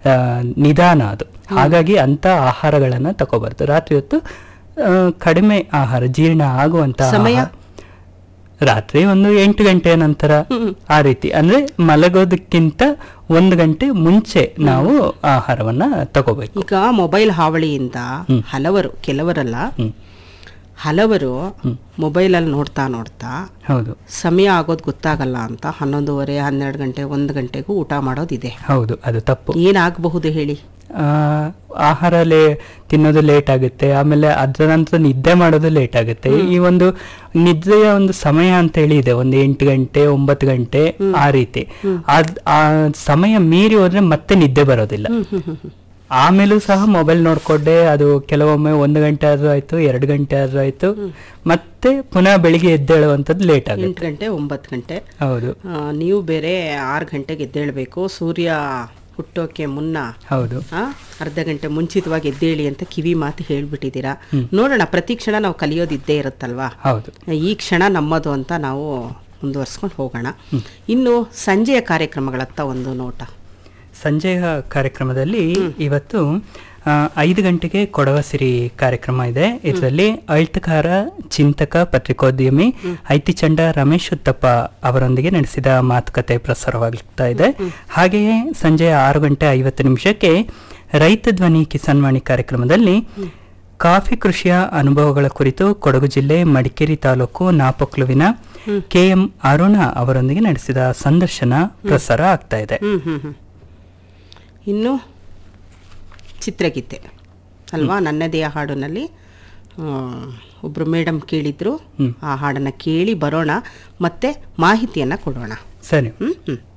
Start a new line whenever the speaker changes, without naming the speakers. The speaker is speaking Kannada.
ಆ, ನಿಧಾನ ಅದು ಹಾಗಾಗಿ ಅಂತ ಆಹಾರಗಳನ್ನ ತಗೋಬಾರ್ದು ರಾತ್ರಿ ಹೊತ್ತು ಆ, ಕಡಿಮೆ ಆಹಾರ ಜೀರ್ಣ ಆಗುವಂತ
ಸಮಯ?
ಆಹಾರ. ರಾತ್ರಿ ಒಂದು ಎಂಟು ಗಂಟೆಯ ನಂತರ ಆ ರೀತಿ ಅಂದ್ರೆ ಮಲಗೋದಕ್ಕಿಂತ ಒಂದು ಗಂಟೆ ಮುಂಚೆ ನಾವು ಆಹಾರವನ್ನ ತಗೋಬೇಕು
ಈಗ ಮೊಬೈಲ್ ಹಾವಳಿಯಿಂದ ಹಲವರು ಕೆಲವರಲ್ಲ
ಹ್ಮ್.
ಹಲವರು ಮೊಬೈಲಲ್ಲಿ ನೋಡ್ತಾ ನೋಡ್ತಾ
ಹೌದು
ಸಮಯ ಆಗೋದು ಗೊತ್ತಾಗಲ್ಲ ಅಂತ ಹನ್ನೊಂದುವರೆ ಹನ್ನೆರಡು ಗಂಟೆ ಒಂದು ಗಂಟೆಗೂ ಊಟ ಮಾಡೋದಿದೆ
ಹೌದು ಅದು ತಪ್ಪು
ಏನಾಗಬಹುದು ಹೇಳಿ
ಆ, ಆಹಾರ ಲೇ ತಿನ್ನೋದು ಲೇಟ್ ಆಗುತ್ತೆ ಆಮೇಲೆ ಅದರ ನಂತರ ನಿದ್ದೆ ಮಾಡೋದು ಲೇಟ್ ಆಗುತ್ತೆ ಈ ಒಂದು ನಿದ್ದೆಯ ಒಂದು ಸಮಯ ಅಂತ ಹೇಳಿ ಇದೆ ಒಂದು ಎಂಟು ಗಂಟೆ ಒಂಬತ್ತು ಗಂಟೆ ಆ ರೀತಿ ಅದ್ ಆ ಸಮಯ ಮೀರಿ ಹೋದ್ರೆ ಮತ್ತೆ ನಿದ್ದೆ ಬರೋದಿಲ್ಲ ಆಮೇಲೂ ಸಹ ಮೊಬೈಲ್ ನೋಡ್ಕೊಂಡೆ ಅದು ಕೆಲವೊಮ್ಮೆ ಒಂದು ಗಂಟೆ ಆದ್ರೂ ಆಯ್ತು ಎರಡು ಗಂಟೆ ಆದ್ರೂ ಆಯ್ತು ಮತ್ತೆ ಪುನಃ ಬೆಳಿಗ್ಗೆ ಎದ್ದೇಳುವಂಥದ್ದು ಲೇಟ್ ಆಗುತ್ತೆ
ಎಂಟು ಗಂಟೆ ಒಂಬತ್ತು ಗಂಟೆ
ಹೌದು
ಆ, ನೀವು ಬೇರೆ ಆರು ಗಂಟೆಗೆ ಎದ್ದೇಳಬೇಕು ಸೂರ್ಯ ಹುಟ್ಟೋಕೆ ಮುನ್ನ
ಹೌದು
ಆ, ಅರ್ಧ ಗಂಟೆ ಮುಂಚಿತವಾಗಿ ಎದ್ದೇಳಿ ಅಂತ ಕಿವಿ ಮಾತು ಹೇಳ್ಬಿಟ್ಟಿದ್ದೀರಾ ನೋಡೋಣ ಪ್ರತಿ ಕ್ಷಣ ನಾವು ಕಲಿಯೋದಿದ್ದೇ ಇರುತ್ತಲ್ವಾ
ಹೌದು
ಈ ಕ್ಷಣ ನಮ್ಮದು ಅಂತ ನಾವು ಮುಂದುವರ್ಸ್ಕೊಂಡು ಹೋಗೋಣ ಇನ್ನು ಸಂಜೆಯ ಕಾರ್ಯಕ್ರಮಗಳತ್ತ ಒಂದು ನೋಟ
ಸಂಜೆಯ ಕಾರ್ಯಕ್ರಮದಲ್ಲಿ ಇವತ್ತು ಆ, ಐದು ಗಂಟೆಗೆ ಕೊಡವ ಸಿರಿ ಕಾರ್ಯಕ್ರಮ ಇದೆ ಇದರಲ್ಲಿ ಅಳ್ತಕಾರ ಚಿಂತಕ ಪತ್ರಿಕೋದ್ಯಮಿ ಐತಿಚಂಡ ರಮೇಶ್ ಉತ್ತಪ್ಪ ಅವರೊಂದಿಗೆ ನಡೆಸಿದ ಮಾತುಕತೆ ಪ್ರಸಾರವಾಗ್ತಾ ಇದೆ ಹಾಗೆಯೇ ಸಂಜೆ ಆರು ಗಂಟೆ ಐವತ್ತು ನಿಮಿಷಕ್ಕೆ ರೈತ ಧ್ವನಿ ಕಿಸಾನ್ ವಾಣಿ ಕಾರ್ಯಕ್ರಮದಲ್ಲಿ ಕಾಫಿ ಕೃಷಿಯ ಅನುಭವಗಳ ಕುರಿತು ಕೊಡಗು ಜಿಲ್ಲೆ ಮಡಿಕೇರಿ ತಾಲೂಕು ನಾಪೊಕ್ಲುವಿನ ಕೆಎಂ ಅರುಣ ಅವರೊಂದಿಗೆ ನಡೆಸಿದ ಸಂದರ್ಶನ ಪ್ರಸಾರ ಆಗ್ತಾ ಇದೆ
ಹ್ಮ್ ಹ್ಮ್ ಹ್ಮ್ ಇನ್ನು ಚಿತ್ರಗೀತೆ ಅಲ್ವಾ ನನ್ನದೇ ಹಾಡಿನಲ್ಲಿ ಒಬ್ಬರು ಮೇಡಮ್ ಕೇಳಿದ್ರು ಆ ಹಾಡನ್ನು ಕೇಳಿ ಬರೋಣ ಮತ್ತೆ ಮಾಹಿತಿಯನ್ನು ಕೊಡೋಣ
ಸರಿ
ಹ್ಮ್ ಹ್ಮ್